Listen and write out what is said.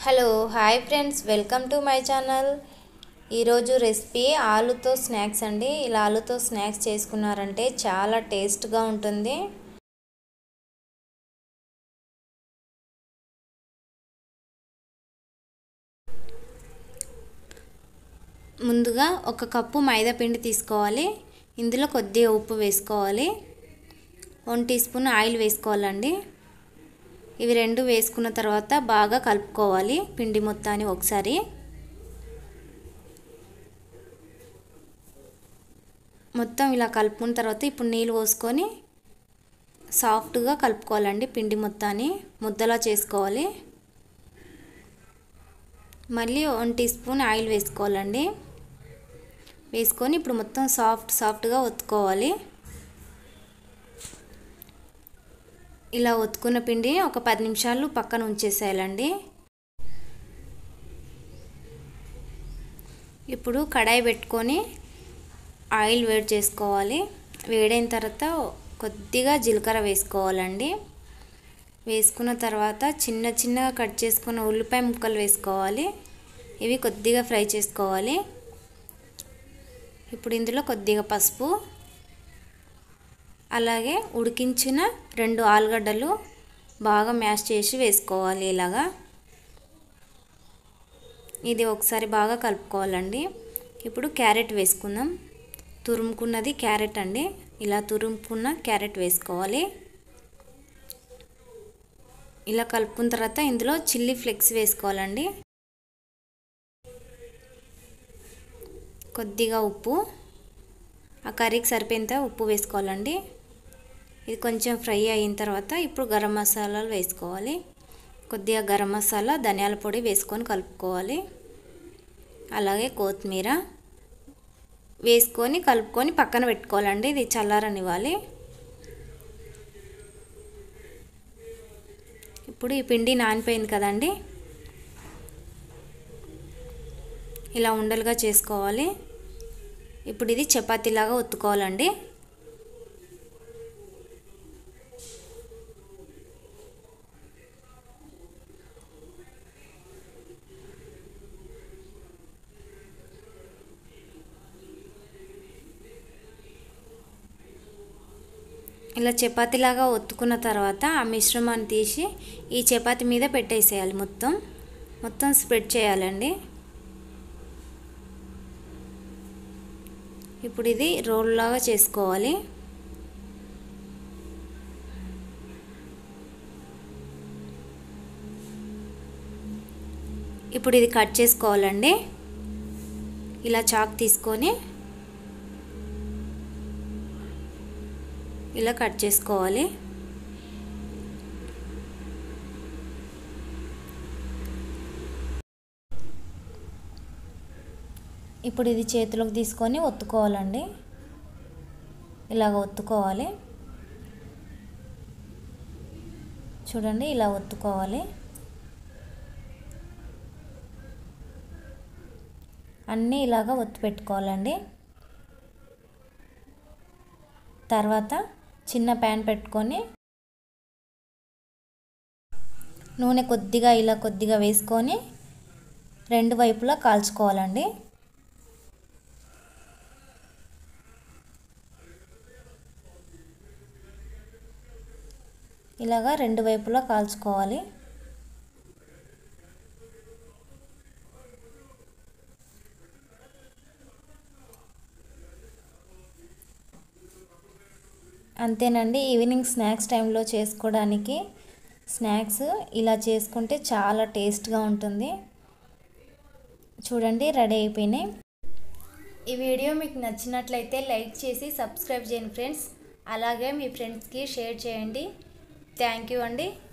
hello hi friends welcome to my channel ఈరోజు recipe ఆలుతో snacks అండి ఇలా ఆలుతో స్నాక్స్ చేసుకున్నారంటే చాలా టేస్ట్గా ఉంటుంది ముందుగా ఒక కప్పు మైదా పిండి తీసుకోవాలి ఇందులో కొద్దిగా ఉప్పు వేసుకోవాలి వన్ టీ స్పూన్ ఆయిల్ వేసుకోవాలండి ఇవి రెండు వేసుకున్న తర్వాత బాగా కలుపుకోవాలి పిండి మొత్తాన్ని ఒకసారి మొత్తం ఇలా కలుపుకున్న తర్వాత ఇప్పుడు నీళ్ళు పోసుకొని సాఫ్ట్గా కలుపుకోవాలండి పిండి మొత్తాన్ని ముద్దలా చేసుకోవాలి మళ్ళీ వన్ టీ స్పూన్ ఆయిల్ వేసుకోవాలండి వేసుకొని ఇప్పుడు మొత్తం సాఫ్ట్ సాఫ్ట్గా ఒత్తుకోవాలి ఇలా ఒత్తుకున్న పిండి ఒక పది నిమిషాలు పక్కన ఉంచేసేయాలండి ఇప్పుడు కడాయి పెట్టుకొని ఆయిల్ వేడి చేసుకోవాలి వేడైన తర్వాత కొద్దిగా జీలకర్ర వేసుకోవాలండి వేసుకున్న తర్వాత చిన్న చిన్నగా కట్ చేసుకున్న ఉల్లిపాయ ముక్కలు వేసుకోవాలి ఇవి కొద్దిగా ఫ్రై చేసుకోవాలి ఇప్పుడు ఇందులో కొద్దిగా పసుపు అలాగే ఉడికించిన రెండు ఆలుగడ్డలు బాగా మ్యాష్ చేసి వేసుకోవాలి ఇలాగా ఇది ఒకసారి బాగా కలుపుకోవాలండి ఇప్పుడు క్యారెట్ వేసుకుందాం తురుముకున్నది క్యారెట్ అండి ఇలా తురుముకున్న క్యారెట్ వేసుకోవాలి ఇలా కలుపుకున్న తర్వాత ఇందులో చిల్లీ ఫ్లేక్స్ వేసుకోవాలండి కొద్దిగా ఉప్పు ఆ కర్రీకి సరిపోయేంత ఉప్పు వేసుకోవాలండి ఇది కొంచెం ఫ్రై అయిన తర్వాత ఇప్పుడు గరం మసాలాలు వేసుకోవాలి కొద్దిగా గరం మసాలా ధనియాల పొడి వేసుకొని కలుపుకోవాలి అలాగే కొత్తిమీర వేసుకొని కలుపుకొని పక్కన పెట్టుకోవాలండి ఇది చల్లారనివ్వాలి ఇప్పుడు ఈ పిండి నానిపోయింది కదండి ఇలా ఉండలుగా చేసుకోవాలి ఇప్పుడు ఇది చపాతీలాగా ఒత్తుకోవాలండి ఇలా చపాతీలాగా ఒత్తుకున్న తర్వాత ఆ మిశ్రమాన్ని తీసి ఈ చపాతీ మీద పెట్టేసేయాలి మొత్తం మొత్తం స్ప్రెడ్ చేయాలండి ఇప్పుడు ఇది రోల్ లాగా చేసుకోవాలి ఇప్పుడు ఇది కట్ చేసుకోవాలండి ఇలా చాక్ తీసుకొని ఇలా కట్ చేసుకోవాలి ఇప్పుడు ఇది చేతిలోకి తీసుకొని ఒత్తుకోవాలండి ఇలాగ ఒత్తుకోవాలి చూడండి ఇలా ఒత్తుకోవాలి అన్నీ ఇలాగ ఒత్తి పెట్టుకోవాలండి తర్వాత చిన్న ప్యాన్ పెట్టుకొని నూనె కొద్దిగా ఇలా కొద్దిగా వేసుకొని రెండు వైపులా కాల్చుకోవాలండి ఇలాగా రెండు వైపులా కాల్చుకోవాలి అంతేనండి ఈవినింగ్ స్నాక్స్ టైంలో చేసుకోవడానికి స్నాక్స్ ఇలా చేసుకుంటే చాలా టేస్ట్గా ఉంటుంది చూడండి రెడీ అయిపోయినాయి ఈ వీడియో మీకు నచ్చినట్లయితే లైక్ చేసి సబ్స్క్రైబ్ చేయండి ఫ్రెండ్స్ అలాగే మీ ఫ్రెండ్స్కి షేర్ చేయండి థ్యాంక్ యూ అండి